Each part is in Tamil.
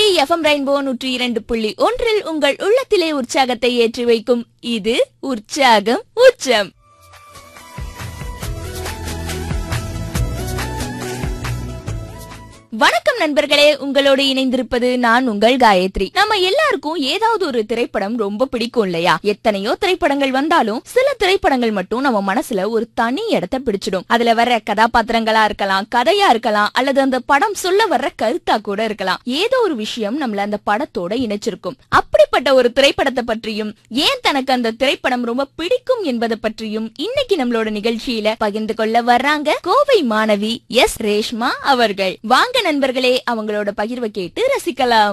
எஃப்எம் ரெயின்போ நூற்றி இரண்டு புள்ளி ஒன்றில் உங்கள் உள்ளத்திலே உற்சாகத்தை ஏற்றி வைக்கும் இது உற்சாகம் உச்சம் வணக்கம் நண்பர்களே உங்களோடு இணைந்திருப்பது நான் உங்கள் காயத்ரி நம்ம எல்லாருக்கும் ஏதாவது ஒரு திரைப்படம் ரொம்ப பிடிக்கும் இல்லையா எத்தனையோ திரைப்படங்கள் வந்தாலும் சில திரைப்படங்கள் மட்டும் நம்ம மனசுல ஒரு தனி இடத்தை பிடிச்சிடும் அதுல வர்ற கதாபாத்திரங்களா இருக்கலாம் கதையா இருக்கலாம் அல்லது அந்த படம் சொல்ல வர்ற கருத்தா கூட இருக்கலாம் ஏதோ ஒரு விஷயம் நம்மள அந்த படத்தோட இணைச்சிருக்கும் அப்படிப்பட்ட ஒரு திரைப்படத்தை பற்றியும் ஏன் தனக்கு அந்த திரைப்படம் ரொம்ப பிடிக்கும் என்பதை பற்றியும் இன்னைக்கு நம்மளோட நிகழ்ச்சியில பகிர்ந்து கொள்ள வர்றாங்க கோவை மாணவி எஸ் ரேஷ்மா அவர்கள் வாங்க நண்பர்களே அவங்களோட பகிர்வை கேட்டு ரசிக்கலாம்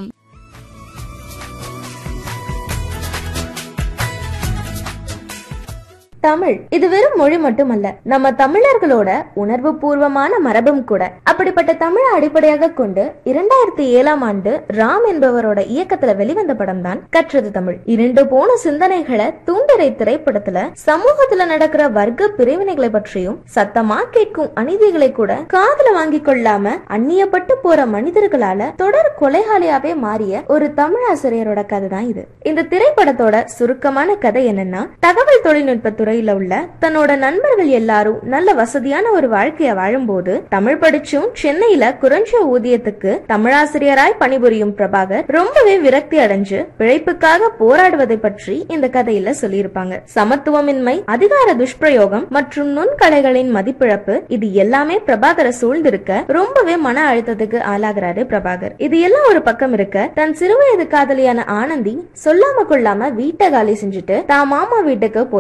தமிழ் இது வெறும் மொழி மட்டுமல்ல நம்ம தமிழர்களோட உணர்வு பூர்வமான மரபும் கூட அப்படிப்பட்ட தமிழை அடிப்படையாக கொண்டு இரண்டாயிரத்தி ஏழாம் ஆண்டு ராம் என்பவரோட இயக்கத்துல வெளிவந்த படம் தான் கற்றது தமிழ் இரண்டு போன சிந்தனைகளை தூண்டரை திரைப்படத்துல சமூகத்துல நடக்கிற வர்க்க பிரிவினைகளை பற்றியும் சத்தமா கேட்கும் அநீதிகளை கூட காதுல வாங்கி கொள்ளாம அந்நியப்பட்டு போற மனிதர்களால தொடர் கொலைகாலியாவே மாறிய ஒரு தமிழாசிரியரோட கதை தான் இது இந்த திரைப்படத்தோட சுருக்கமான கதை என்னன்னா தகவல் தொழில்நுட்ப துறையில உள்ள தன்னோட நண்பர்கள் எல்லாரும் நல்ல வசதியான ஒரு வாழ்க்கைய வாழும்போது தமிழ் படிச்சும் சென்னையில குறைஞ்ச ஊதியத்துக்கு தமிழாசிரியராய் பணிபுரியும் பிரபாகர் ரொம்பவே விரக்தி அடைஞ்சு பிழைப்புக்காக போராடுவதை பற்றி இந்த கதையில சொல்லியிருப்பாங்க சமத்துவமின்மை அதிகார துஷ்பிரயோகம் மற்றும் நுண்கலைகளின் மதிப்பிழப்பு இது எல்லாமே பிரபாகரை சூழ்ந்திருக்க ரொம்பவே மன அழுத்தத்துக்கு ஆளாகிறாரு பிரபாகர் இது எல்லாம் ஒரு பக்கம் இருக்க தன் சிறுவயது காதலியான ஆனந்தி சொல்லாம கொள்ளாம வீட்டை காலி செஞ்சுட்டு தான் மாமா வீட்டுக்கு போய்